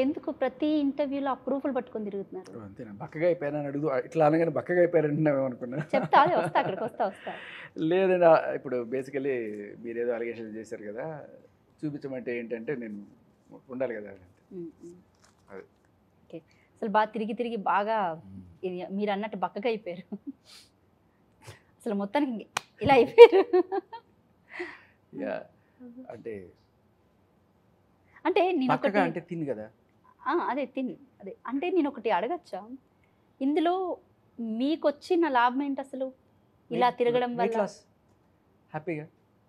ఎందుకు ప్రతి ఇంటర్వ్యూలో అప్రూవల్ పట్టుకొని తిరుగుతున్నారు అంతేనా బక్కగా అయిపోయానని అడుగు ఇట్లా అనగానే బక్కగా అయిపోయారంటున్నామేమో అనుకున్నా చెప్తా అదే వస్తా అక్కడికి వస్తా వస్తా లేదండి ఆ, ఇప్పుడు బేసికలీ మీరు ఏదో అలిగేషన్ చేశారు కదా చూపించమంటే ఏంటంటే నేను ఉండాలి కదా అని. ఉమ్, ఉమ్. అదే. ఓకే అసలు బాగా తిరిగి తిరిగి బాగా ఇది మీరు అన్నట్టు బక్కగా అయిపోయారు అసలు మొత్తానికి ఇలా అయిపోయారు యా అంటే అంటే నేను ఒకటి బక్కగా అంటే తిని కదా ఆ, అదే తిని అదే అంటే నేను ఒకటి అడగచ్చా ఇందులో మీకు వచ్చిన లాభం ఏంటి అసలు ఇలా తిరగడం వెయిట్ వల్ల లాస్ హ్యాపీగా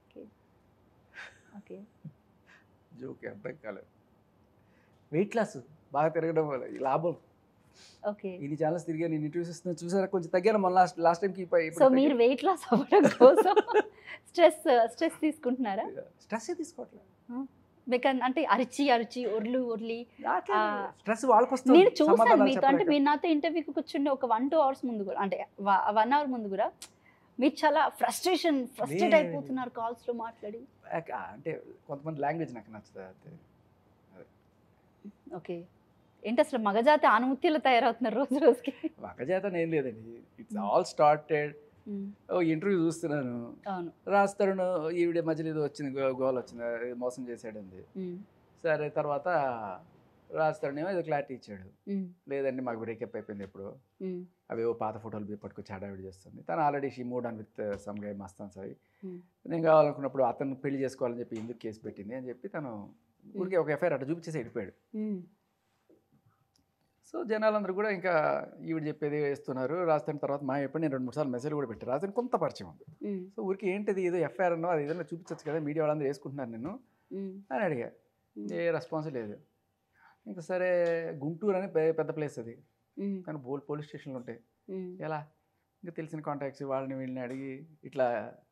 ఓకే జోక్ అర్థం కాలేదు వెయిట్ లాస్ బాగా తిరగడం వల్ల ఈ లాభం ఓకే ఇన్ని ఛానల్స్ తిరిగా నేను ఇంటర్వ్యూస్ ఇస్తున్నా చూసారా కొంచెం తగ్గాను మన లాస్ట్ లాస్ట్ టైంకి సో మీరు వెయిట్ లాస్ అవ్వడం కోసం స్ట్రెస్ స్ట్రెస్ తీసుకుంటున్నారా స్ట్రెస్ తీసుకోవట్లేదు బికాన్ అంటే అరిచి అరిచి ఒర్లు ఒర్లి ఆ, స్ట్రెస్ వాళ్ళకి వస్తుంది నేను చూసాను సమాధానాలు మీతో అంటే చెప్పలేక. మీరు నాతో ఇంటర్వ్యూకి కూర్చుండి ఒక వన్ టూ అవర్స్ ముందు కూడా అంటే వన్ అవర్ ముందు కూడా మీరు చాలా ఫ్రస్ట్రేషన్ ఫ్రస్ట్రేట్ లే. అయిపోతున్నారు calls లో మాట్లాడి ఆ, అంటే కొంతమంది లాంగ్వేజ్ నాకు నచ్చదు అంతే ఓకే ఏంటి అసలు మగజాతి ఆనుమత్యాలు తయారవుతున్నారు రోజు రోజుకి వకజాతం ఏం లేదండి ఇట్స్ ఆల్ స్టార్టెడ్ ఉమ్, ఓ ఇంటర్వ్యూ చూస్తున్నాను అవును రాస్తాడు ఈవిడ మధ్యలో ఏదో వచ్చింది గో- గోల్ వచ్చింది అది మోసం చేశాడంది ఉమ్, సరే తర్వాత రాస్తాడేమో ఏదో క్లారిటీ ఇచ్చాడు ఉమ్, లేదండి మాకు బ్రేకప్ అయిపోయింది ఎప్పుడు ఉమ్, అవేవో పాత ఫోటోలు బీ పట్టుకొచ్చి హడావిడి చేస్తుంది తను already she moved on with some guy Mastan Sai um, నేను కావాలనుకున్నప్పుడు అతను పెళ్లి చేసుకోవాలని చెప్పి ఎందుకు కేసు పెట్టింది అని చెప్పి తను ఊరికే ఒక ఎఫ్ఐఆర్ అట్లా చూపించేసి వెళ్ళిపోయాడు ఉమ్, సో జనాలందరూ కూడా ఇంకా ఈవిడ చెప్పేది వేస్తున్నారు రాస్తాను తర్వాత మా ఎప్పుడు నేను రెండు మూడు సార్లు మెసేజ్ కూడా పెట్టి రాస్తాను కొంత పరిచయం ఉంది ఉమ్, సో ఊరికి ఏంటిది ఏదో ఎఫ్ఐఆర్ అన్నో అది ఏదైనా చూపించచ్చు కదా మీడియా వాళ్ళందరూ వేసుకుంటున్నారు నేను ఉమ్, అని అడిగా ఉమ్, ఏ రెస్పాన్స్ లేదు ఇంకా సరే గుంటూరు అని పె- పెద్ద ప్లేస్ అది ఉమ్, కానీ బోల్ పోలీస్ స్టేషన్లు ఉంటాయి ఉమ్, ఎలా ఇంకా తెలిసిన కాంటాక్ట్స్ వాళ్ళని వీళ్ళని అడిగి ఇట్లా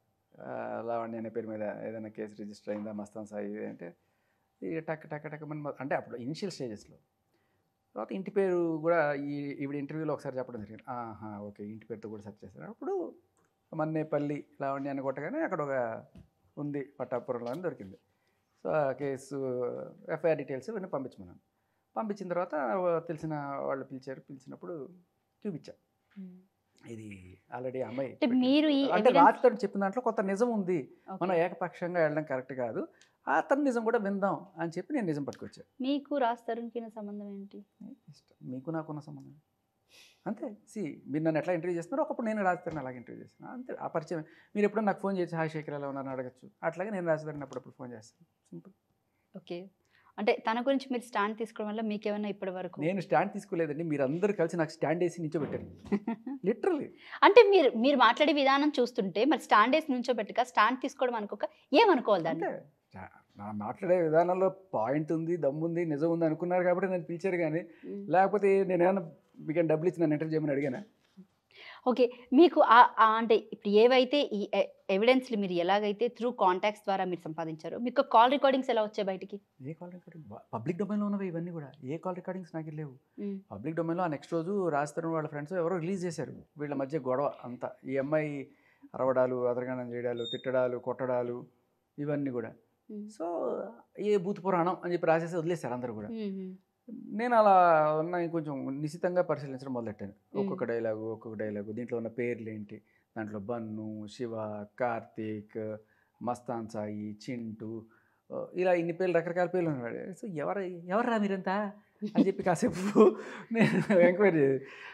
ఆ, లావణ్య అనే పేరు మీద ఏదైనా కేసు రిజిస్టర్ అయిందా మస్తాన్ సాయి ఇది అంటే ఇక టక్ టక్ టక్ మన అంటే అప్పుడు ఇనిషియల్ స్టేజెస్లో తర్వాత ఇంటి పేరు కూడా ఈ ఈవిడ ఇంటర్వ్యూలో ఒకసారి చెప్పడం జరిగింది ఆహా ఓకే ఇంటి పేరుతో కూడా సెర్చ్ చేశారు అప్పుడు మన్నేపల్లి లావణ్య అని కొట్టగానే అక్కడ ఒక ఉంది పట్టాపురంలో అని దొరికింది సో ఆ కేసు ఎఫ్ఐఆర్ డీటెయిల్స్ ఇవన్నీ పంపించమన్నాను పంపించిన తర్వాత తెలిసిన వాళ్ళు పిలిచారు పిలిచినప్పుడు చూపించా ఉమ్. ఇది ఆల్రెడీ అమ్మాయి అంటే మీరు ఈ అంటే evidence- రాత్రి చెప్పిన దాంట్లో కొంత నిజం ఉంది Okay. మనం ఏకపక్షంగా వెళ్ళడం కరెక్ట్ కాదు ఆ అతని నిజం కూడా విందాం అని చెప్పి నేను నిజం పట్టుకొచ్చా మీకు రాస్తారుకి సంబంధం ఏంటి ఇష్టం మీకు నాకున్న సంబంధం అంతే సి మీరు నన్ను ఎట్లా ఇంటర్వ్యూ చేస్తున్నారో ఒకప్పుడు నేను రాజధాని అలాగే ఇంటర్వ్యూ చేస్తాను అంతే ఆ పరిచయం మీరు ఎప్పుడైనా నాకు ఫోన్ చేసి హాయ్ శేఖర్ ఎలా ఉన్నారని అడగచ్చు అట్లాగే నేను రాజధాని అప్పుడప్పుడు ఫోన్ చేస్తాను సింపుల్ ఓకే అంటే తన గురించి మీరు స్టాండ్ తీసుకోవడం వల్ల మీకు ఏమైనా ఇప్పటి వరకు నేను స్టాండ్ తీసుకోలేదండి మీరు అందరూ కలిసి నాకు స్టాండ్ వేసి నించోబెట్టారు లిటరలీ అంటే మీరు మీరు మాట్లాడే విధానం చూస్తుంటే మరి స్టాండ్ వేసి నుంచోబెట్టక స్టాండ్ తీసుకోవడం అనుకోక ఏమనుకోవాలి దాన్ని అంటే చా- నా మాట్లాడే విధానంలో పాయింట్ ఉంది దమ్ము ఉంది నిజం ఉంది అనుకున్నారు కాబట్టి నన్ను పిలిచారు కానీ ఉమ్. లేకపోతే నేను ఏమైనా మీకు డబ్బులు ఇచ్చి నన్ను ఇంటర్వ్యూ చేయమని అడిగానా ఓకే మీకు ఆ- ఆ అంటే ఇప్పుడు ఏవైతే ఈ ఎవిడెన్స్లు మీరు ఎలాగైతే త్రూ కాంటాక్ట్స్ ద్వారా మీరు సంపాదించారో మీకు కాల్ రికార్డింగ్స్ ఎలా వచ్చాయి బయటికి ఏ కాల్ రికార్డింగ్ పబ్లిక్ డొమైన్లో ఉన్నవి ఇవన్నీ కూడా ఏ కాల్ రికార్డింగ్స్ నాకు లేవు ఉమ్, పబ్లిక్ డొమైన్లో ఆ నెక్స్ట్ రోజు రాజతరుణ్ వాళ్ళ ఫ్రెండ్స్ ఎవరో రిలీజ్ చేశారు వీళ్ళ మధ్య గొడవ అంతా ఈ అమ్మాయి అరవడాలు అదరగానం చేయడాలు తిట్టడాలు కొట్టడాలు ఇవన్నీ కూడా ఉమ్, సో ఏ భూత పురాణం అని చెప్పి రాసేసి వదిలేశారు అందరూ కూడా ఉమ్, ఉమ్, నేను అలా ఉన్న కొంచెం నిశితంగా పరిశీలించడం మొదలెట్టాను ఒక్కొక్క డైలాగు ఒక్కొక్క డైలాగు దీంట్లో ఉన్న పేర్లు ఏంటి దాంట్లో బన్ను శివ కార్తీక్ మస్తాన్ సాయి చింటూ ఆ, ఇలా ఇన్ని పేర్లు రకరకాల పేర్లు ఉన్నాడు సో ఎవరు ఎవర్రా మీరంతా అని చెప్పి కాసేపు నేను ఎంక్వైరీ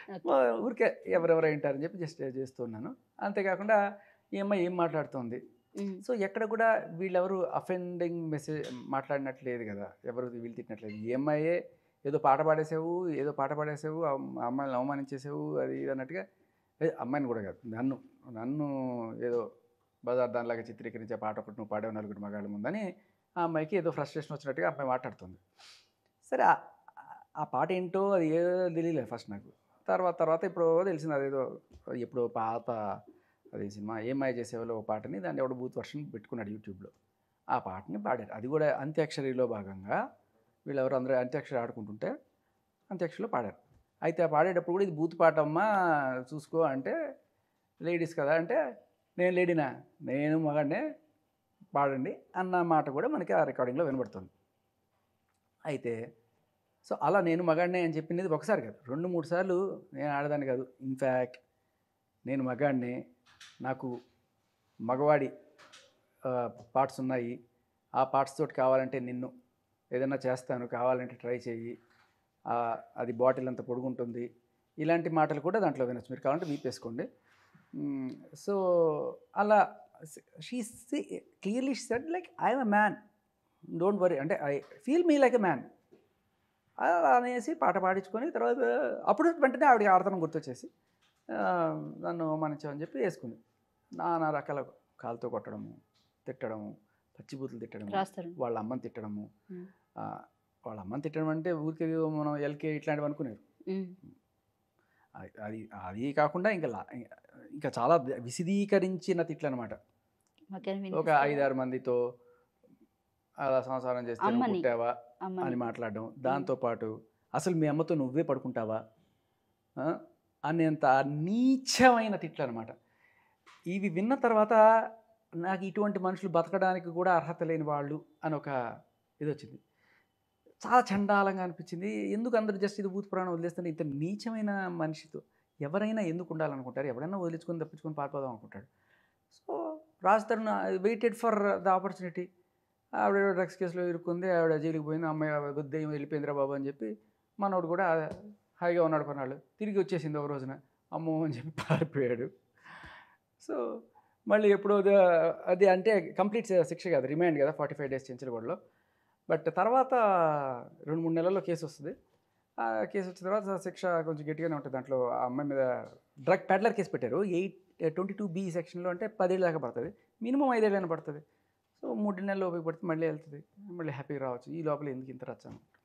ఊరికే ఎవరెవరు ఏంటారని చెప్పి జస్ట్ చేస్తున్నాను అంతేకాకుండా ఈ అమ్మాయి ఏం మాట్లాడుతోంది ఉమ్, సో ఎక్కడ కూడా వీళ్ళెవరు అఫెండింగ్ మెసేజ్ మాట్లాడినట్లేదు కదా ఎవరు వీళ్ళు తిట్టినట్లేదు ఈ అమ్మాయే ఏదో పాట పాడేసావు ఏదో పాట పాడేసావు ఆ అమ్మాయిని అవమానించేసావు అది ఇది అన్నట్టుగా ఏ, అమ్మాయిని కూడా కాదు నన్ను నన్ను ఏదో బజార్ దానిలాగా చిత్రీకరించే పాట ఒకటి నువ్వు పాడేవు నలుగురు మగాళ్ళ ముందని ఆ అమ్మాయికి ఏదో ఫ్రస్ట్రేషన్ వచ్చినట్టుగా ఆ అమ్మాయి మాట్లాడుతుంది సరే ఆ- ఆ పాట ఏంటో అది ఏదో తెలియలేదు ఫస్ట్ నాకు తర్వాత తర్వాత ఇప్పుడు తెలిసింది అదేదో ఎప్పుడో పాత అది సినిమా ఏమాయ చేసేవాళ్ళు ఒక పాటని దాన్ని ఎవడో బూత్ వర్షన్ పెట్టుకున్నాడు యూట్యూబ్లో ఆ పాటని పాడారు అది కూడా అంత్యాక్షరిలో భాగంగా వీళ్ళెవరు అందరూ అంత్యాక్షరి ఆడుకుంటుంటే అంత్యాక్షరిలో పాడారు అయితే ఆ పాడేటప్పుడు కూడా ఇది బూత్ పాట అమ్మా చూసుకో అంటే లేడీస్ కదా అంటే నేను లేడీనా నేను మగాడినే పాడండి అన్న మాట కూడా మనకి ఆ రికార్డింగ్లో వినబడుతుంది అయితే సో అలా నేను మగాడినే అని చెప్పింది ఒకసారి కాదు రెండు మూడు సార్లు నేను ఆడదాన్ని కాదు ఇన్ఫ్యాక్ట్ నేను మగాడినే నాకు మగవాడి పార్ట్స్ ఉన్నాయి ఆ పార్ట్స్ తోటి కావాలంటే నిన్ను ఏదైనా చేస్తాను కావాలంటే ట్రై చెయ్యి ఆ, అది బాటిల్ అంత పొడుగుంటుంది ఇలాంటి మాటలు కూడా దాంట్లో వినొచ్చు మీరు కావాలంటే వీపేసుకోండి సో అలా she clearly said like I'm a man don't worry అంటే I feel me like a man అలా అనేసి పాట పాడించుకొని తర్వాత అప్పుడు వెంటనే ఆవిడకి ఆడతనం గుర్తొచ్చేసి ఆ, నన్ను అవమానించామని చెప్పి వేసుకుంది నానా రకాల కాలుతో కొట్టడము తిట్టడము పచ్చిబూతులు తిట్టడము రాస్తారు వాళ్ళ అమ్మని తిట్టడము మ్మ్. ఆ, వాళ్ళ అమ్మని తిట్టడం అంటే ఊరికే మనం ఎల్కే ఇట్లాంటివి అనుకునేది ఉమ్, అది అది అది కాకుండా ఇంకా లా- ఇంకా చాలా విశదీకరించిన తిట్లు అనమాట మాకేం ఒక వినిపిస్తుందా? ఐదారు మందితో అలా సంసారం చేస్తే నువ్వు అమ్మని. పుట్టావా అమ్మని. అని మాట్లాడడం దాంతోపాటు అసలు మీ అమ్మతో నువ్వే పడుకుంటావా ఆ? అనేంత నీచమైన తిట్లు అనమాట ఇవి విన్న తర్వాత నాకు ఇటువంటి మనుషులు బతకడానికి కూడా అర్హత లేని వాళ్ళు అని ఒక ఇది వచ్చింది చాలా చండాలంగా అనిపించింది ఎందుకు అందరూ జస్ట్ ఇది భూత పురాణం వదిలేస్తుంటే ఇంత నీచమైన మనిషితో ఎవరైనా ఎందుకు ఉండాలనుకుంటారు ఎవరైనా వదిలించుకొని తప్పించుకొని పారిపోదాం అనుకుంటాడు so Raj Tarun waited for the opportunity ఆవిడ డ్రగ్స్ కేసులో ఇరుక్కుంది ఆవిడ జైలుకి పోయింది అమ్మాయి బుద్ధయం వెళ్ళిపోయిందిరా బాబు అని చెప్పి మనోడు కూడా హాయిగా ఉన్నాడు కొన్నాళ్ళు తిరిగి వచ్చేసింది ఒక రోజున అమ్మో అని చెప్పి పారిపోయాడు సో మళ్ళీ ఎప్పుడో ద- అది అంటే కంప్లీట్ శిక్ష కాదు రిమైండ్ కదా ఫార్టీ ఫైవ్ డేస్ చెంచలగూడలో బట్ తర్వాత రెండు మూడు నెలల్లో కేసు వస్తుంది ఆ కేసు వచ్చిన తర్వాత శిక్ష కొంచెం గట్టిగానే ఉంటుంది దాంట్లో ఆ అమ్మాయి మీద డ్రగ్ పెడ్లర్ కేసు పెట్టారు ఎయిట్ ట్వంటీ టూ బి సెక్షన్లో అంటే పదేళ్ళు దాకా పడుతుంది మినిమం ఐదేళ్ళైనా పడుతుంది సో మూడు నెలలు ఓపిక పడితే మళ్ళీ వెళ్తుంది మళ్ళీ హ్యాపీగా రావచ్చు ఈ లోపల ఎందుకు ఇంత రచ్చాను